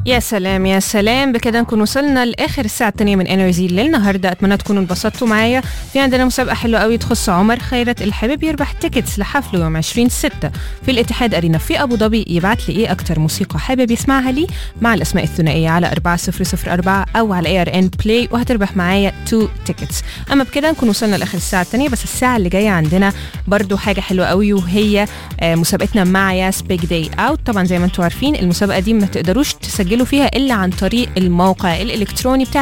يا سلام يا سلام بكده نكون وصلنا لاخر الساعه الثانيه من انرجي للنهارده اتمنى تكونوا انبسطتوا معايا في عندنا مسابقه حلوه قوي تخص عمر خيرت الحابب يربح تيكتس لحفله يوم 20 6 في الاتحاد ارينا في ابو ظبي يبعت لي ايه اكتر موسيقى حابب يسمعها لي مع الاسماء الثنائيه على 4004 او على اي ار ان بلاي وهتربح معايا 2 تيكتس اما بكده نكون وصلنا لاخر الساعه الثانيه بس الساعه اللي جايه عندنا برضو حاجه حلوه قوي وهي آه، مسابقتنا مع ياس بيج داي اوت طبعا زي ما انتم عارفين المسابقه دي ما تقدروش تسجلوا فيها الا عن طريق الموقع الالكتروني بتاع